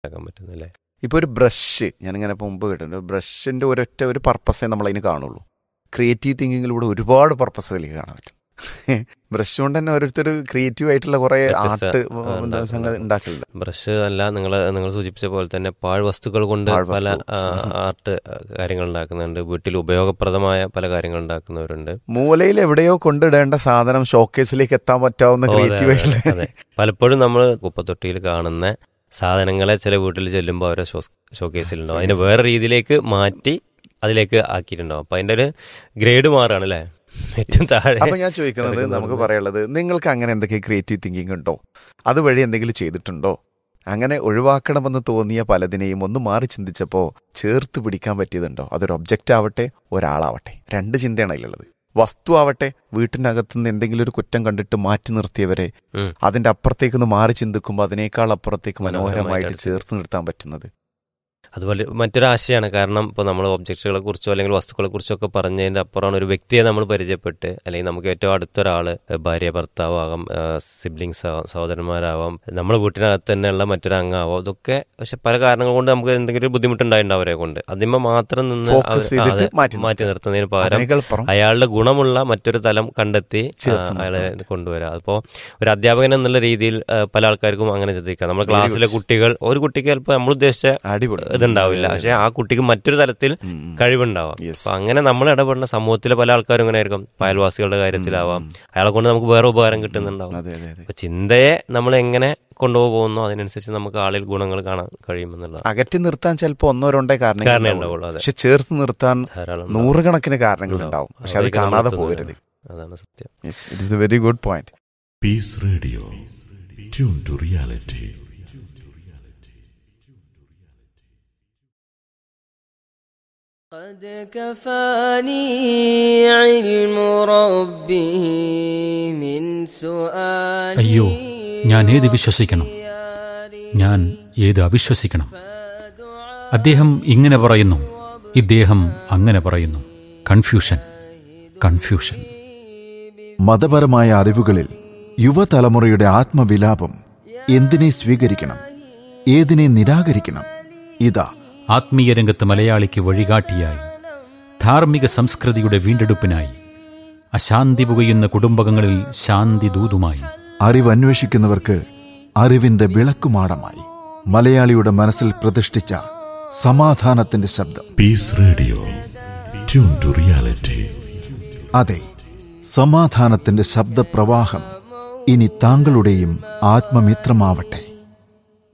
മനസ്സിലാക്കാൻ പറ്റുന്നില്ലേ ഇപ്പോൾ ഒരു ബ്രഷ് ഞാനിങ്ങനെ ഇപ്പോൾ മുമ്പ് കേട്ടിട്ടുണ്ട് ബ്രഷിൻ്റെ ഒരൊറ്റ ഒരു പർപ്പസേ നമ്മൾ അതിന് കാണുള്ളൂ ക്രിയേറ്റീവ് തിങ്കിങ്ങിലൂടെ ഒരുപാട് പർപ്പസ് അതിലേക്ക് കാണാൻ പറ്റും ബ്രഷ് കൊണ്ട് തന്നെ ഓരോരുത്തർ ക്രിയേറ്റീവ് ആയിട്ടുള്ള കുറേ വ്യത്യസ്ത, ആർട്ട് ആ, ഉണ്ടാക്കുന്നുണ്ട്. സംഗതി ഉണ്ടാക്കലുണ്ട് ബ്രഷ് അല്ല നിങ്ങൾ നിങ്ങൾ സൂചിപ്പിച്ച പോലെ തന്നെ പാഴ്വസ്തുക്കൾ കൊണ്ട് പാഴ്വസ്തു. പല ആ, ആർട്ട് കാര്യങ്ങൾ ഉണ്ടാക്കുന്നുണ്ട് വീട്ടിൽ ഉപയോഗപ്രദമായ പല കാര്യങ്ങൾ ഉണ്ടാക്കുന്നവരുണ്ട് മൂലയിൽ എവിടെയോ കൊണ്ടിടേണ്ട സാധനം ഷോക്കേസിലേക്ക് എത്താൻ പറ്റാവുന്ന ഓ, അതെ, ക്രിയേറ്റീവ് അതെ, ആയിട്ടുള്ള അതെ പലപ്പോഴും നമ്മൾ കുപ്പത്തൊട്ടിയിൽ കാണുന്ന സാധനങ്ങളെ ചില വീട്ടിൽ ചെല്ലുമ്പോൾ അവരെ ഷോക്കേസിലുണ്ടാവും അതിനെ വേറെ രീതിയിലേക്ക് മാറ്റി അതിലേക്ക് ആക്കിയിട്ടുണ്ടാവും അപ്പൊ അതിന്റെ ഒരു ഗ്രേഡ് മാറുകയാണ് അല്ലേ ഏറ്റവും താഴെ അപ്പൊ ഞാൻ ചോദിക്കുന്നത് കിടക്കുന്നത് നമുക്ക് പറയാനുള്ളത് നിങ്ങൾക്ക് അങ്ങനെ എന്തൊക്കെ ക്രിയേറ്റീവ് തിങ്കിങ് ഉണ്ടോ അതുവഴി എന്തെങ്കിലും ചെയ്തിട്ടുണ്ടോ അങ്ങനെ ഒഴിവാക്കണമെന്ന് തോന്നിയ പലതിനെയും ഒന്ന് മാറി ചിന്തിച്ചപ്പോൾ ചേർത്ത് പിടിക്കാൻ പറ്റിയതുണ്ടോ അതൊരു ഒബ്ജക്റ്റ് ആവട്ടെ ഒരാളാവട്ടെ രണ്ട് ചിന്തയാണ് അതിലുള്ളത് വസ്തു ആവട്ടെ വീട്ടിനകത്ത് നിന്ന് എന്തെങ്കിലും ഒരു കുറ്റം കണ്ടിട്ട് മാറ്റി നിർത്തിയവരെ ഉം. അതിന്റെ അപ്പുറത്തേക്ക് ഒന്ന് മാറി ചിന്തിക്കുമ്പോൾ അതിനേക്കാൾ അപ്പുറത്തേക്ക് മനോഹരമായിട്ട് മനോഹരമായിട്ട് എടുത്ത് ചേർത്ത് നിർത്താൻ പറ്റുന്നത് അതുപോലെ മറ്റൊരു ആശയമാണ് കാരണം ഇപ്പോൾ നമ്മൾ ഒബ്ജക്റ്റുകളെ കുറിച്ചോ അല്ലെങ്കിൽ വസ്തുക്കളെ കുറിച്ചോ ഒക്കെ പറഞ്ഞതിന്റെ അപ്പുറമാണ് ഒരു വ്യക്തിയെ നമ്മൾ പരിചയപ്പെട്ട് അല്ലെങ്കിൽ നമുക്ക് ഏറ്റവും അടുത്തൊരാള് ഭാര്യ ഭർത്താവാകാം സിബ്ലിങ്സ് ആവാം സഹോദരന്മാരാവാം നമ്മുടെ വീട്ടിനകത്ത് തന്നെയുള്ള മറ്റൊരു അംഗമാവാം ഇതൊക്കെ പക്ഷെ പല കാരണങ്ങൾ കൊണ്ട് നമുക്ക് എന്തെങ്കിലും ഒരു ബുദ്ധിമുട്ടുണ്ടായിട്ടുണ്ട് അവരെ കൊണ്ട് അതിന്മ മാത്രം നിന്ന് Focus അവർ- ചെയ്തിട്ട് അതെ, മാറ്റി മാറ്റി നിർത്തുക. നിർത്തുന്നതിന് പകരം അതിനേക്കാൾപ്പുറം അയാളുടെ ഗുണമുള്ള മറ്റൊരു തലം കണ്ടെത്തി ആ, ചേർത്ത് അയാളെ നിർത്തുക. കൊണ്ടുവരാം അപ്പോൾ ഒരു അധ്യാപകൻ എന്നുള്ള രീതിയിൽ ആ, പല ആൾക്കാർക്കും അങ്ങനെ ചിന്തിക്കാം നമ്മുടെ Very ക്ലാസ്സിലെ good. കുട്ടികൾ ഒരു കുട്ടിക്ക് ചിലപ്പോൾ നമ്മൾ ഉദ്ദേശിച്ച അടിപൊളി ഇതുണ്ടാവില്ല പക്ഷെ ആ കുട്ടിക്ക് മറ്റൊരു തലത്തിൽ ഉം, ഉം. കഴിവുണ്ടാവാം Yes. അപ്പൊ അങ്ങനെ നമ്മൾ ഇടപെടുന്ന സമൂഹത്തിലെ പല ആൾക്കാരും ഇങ്ങനെ ആയിരിക്കും അയൽവാസികളുടെ കാര്യത്തിലാവാം അയാളെ കൊണ്ട് നമുക്ക് വേറെ ഉപകാരം കിട്ടുന്നുണ്ടാവും അതെ അതെ അതെ അപ്പൊ ചിന്തയെ നമ്മൾ എങ്ങനെ കൊണ്ടുപോകുന്നു അതിനനുസരിച്ച് നമുക്ക് ആളിൽ ഗുണങ്ങൾ കാണാൻ കഴിയുമെന്നുള്ളത് അകറ്റി നിർത്താൻ ചിലപ്പോൾ ഒന്നോ രണ്ടോ കാരണമേ കാരണങ്ങൾ ഉണ്ടാവുള്ളൂ, അതെ. പക്ഷെ ചേർത്ത് നിർത്താൻ ധാരാളം ഉണ്ടാവും. നൂറുകണക്കിന് കാരണങ്ങൾ ഉണ്ടാവും. ഉണ്ടാവും പക്ഷെ അത് അതിലേക്ക് നമ്മൾ കാണാതെ എത്തുന്നില്ല. പോകരുത് അതാണ് സത്യം it is a very good point Peace Radio. Tune to reality. قد كفاني علم ربه من سؤالي അയ്യോ ഞാൻ ഏത് വിശ്വസിക്കണം ഞാൻ ഏത് അവിശ്വസിക്കണം അദ്ദേഹം ഇങ്ങനെ പറയുന്നു ഇദ്ദേഹം അങ്ങനെ പറയുന്നു കൺഫ്യൂഷൻ കൺഫ്യൂഷൻ മതപരമായ അറിവുകളിൽ യുവതലമുറയുടെ ആത്മവിലാപം എന്തിനെ സ്വീകരിക്കണം ഏതിനെ നിരാകരിക്കണം ഇതാ ആത്മീയ രംഗത്ത് മലയാളിക്ക് വഴികാട്ടിയായി ധാർമ്മിക സംസ്കൃതിയുടെ വീണ്ടെടുപ്പിനായി അശാന്തി പുകയുന്ന കുടുംബങ്ങളിൽ ശാന്തി ദൂതുമായി അറിവന്വേഷിക്കുന്നവർക്ക് അറിവിന്റെ വിളക്കുമാടമായി മലയാളിയുടെ മനസ്സിൽ പ്രതിഷ്ഠിച്ച സമാധാനത്തിന്റെ ശബ്ദം Peace Radio. Tune to reality. അതെ സമാധാനത്തിന്റെ ശബ്ദപ്രവാഹം ഇനി താങ്കളുടെയും ആത്മമിത്രമാവട്ടെ